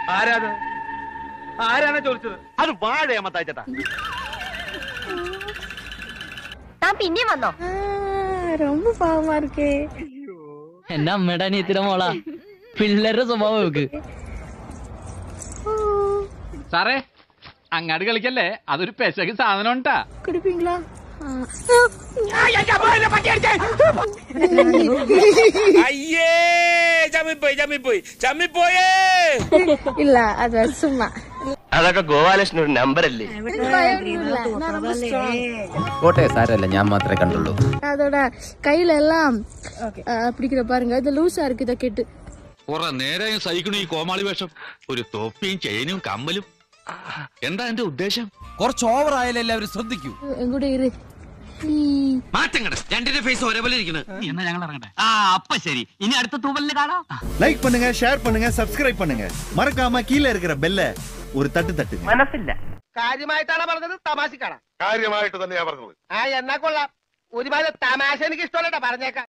ആരാത് ആരാണ് ചോദിച്ചത് അത് വാഴയാ മത്തായിച്ചേട്ടാ താൻ പിന്നെയും വന്നോ ரொம்ப பாவமா இருக்கே എന്റെ അമ്മയുടെ അനിയത്തിയുടെ മോളാ പിള്ളേരുടെ സ്വഭാവം വെക്ക് സാറേ അങ്ങാട് കളിക്കല്ലേ അതൊരു പെശക് സാധനം ഉണ്ടാ குடிப்பீங்களா അയ്യേ ചമ്മിപ്പോയി ചമ്മിപ്പോയി ചമ്മിപ്പോയേ இல்ல அது சும்மா അതൊക്കെ ഗോപാലകൃഷ്ണൻ ഒരു നമ്പർ അല്ലേ எனக்கு பயம் இல்ல நான் ரொம்ப strong. കോട്ടെ സാരല്ല ഞാൻ മാത്രമേ കണ്ടുള്ളൂ அதோட கையில எல்லாம் ஆ, பிடிக்கிற பாருங்க இது லூசா இருக்கு இதை கேட்டு കുറെ നേരം സഹിക്കണു ഈ കോമാളി വേഷം ഒരു തൊപ്പിയും ചെയിനും കമ്മലും എന്താ എന്റെ ഉദ്ദേശം കുറച്ച് ഓവർ ആയാലും എല്ലാവരും ശ്രദ്ധിക്കൂ எங்கூட இரு ஈ. മാറ്റങ്ങട് രണ്ടിന്റെ ഫേസ് ഒരേപോലെ ഇരിക്കണ് എന്നാ ഞങ്ങൾ ഇറങ്ങട്ടെ ആ അപ്പൊ ശരി ഇനി അടുത്ത തൂവലിന് കാണാം லைக் பண்ணுங்க ஷேர் பண்ணுங்க சப்ஸ்கிரைப் பண்ணுங்க மறக்காம கீழே இருக்கிற பெல்ல ஒரு தட்டு தட்டுங்க മനസ്സില്ല കാര്യമായിട്ടാണ് പറഞ്ഞത് തമാശക്കാണ് കാര്യമായിട്ട് തന്നെയാ പറഞ്ഞത് ആ എന്നാ കൊള്ളാം ഒരുപാട് തമാശ എനിക്ക് ഇഷ്ടമല്ലട്ടാ പറഞ്ഞേക്കാം